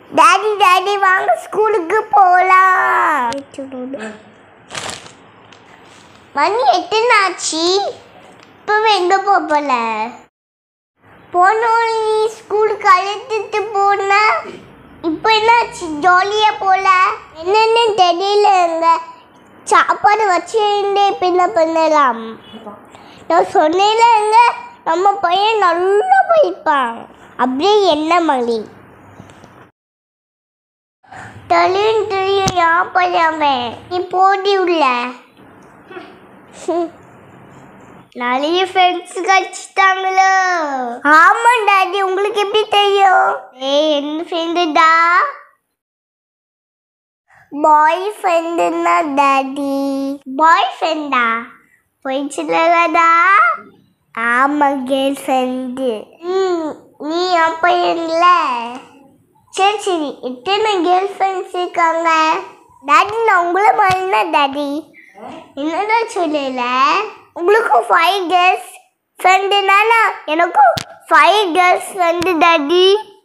daddy daddy வாங்க ஸ்கூலுக்கு போகலாம் மணி எத்தனை ஆச்சு இப்போவே எங்கே போகல போனோம் நீ ஸ்கூலுக்கு அழைத்துட்டு போன இப்போ என்னாச்சு ஜாலியாக போல என்னென்னு தெரியலங்க சாப்பாடு வச்சுருந்தே இப்போ என்ன பண்ணலாம் நான் சொன்னேன்லங்க நம்ம பையன் நல்லா போயிருப்பான் அப்படியே என்ன மணி தெரியும் தெரியும் யான் பையன் நீ போடி உள்ள நிறைய ஃப்ரெண்ட்ஸ் கிடச்சிட்டாங்களோ ஆமா டாடி உங்களுக்கு எப்படி தெரியும் ஏய் என்ன ஃப்ரெண்டுடா பாய் ஃப்ரெண்டுன்னா டாடி பாய் ஃப்ரெண்டா போய் சொல்லலடா ஆமா கேர்ள் ஃப்ரெண்டு ம் நீ என் பையன்ல சரி சரி எத்தனை கேர்ள் ஃப்ரெண்ட்ஸ் இருக்காங்க டாடி நான் உங்களை மாதிரி தான் டாடி என்னடா சொல்லல உங்களுக்கும் ஃபைவ் கேர்ள்ஸ் ஃப்ரெண்டுனால எனக்கும் ஃபைவ் கேர்ள்ஸ் ஃப்ரெண்டு டாடி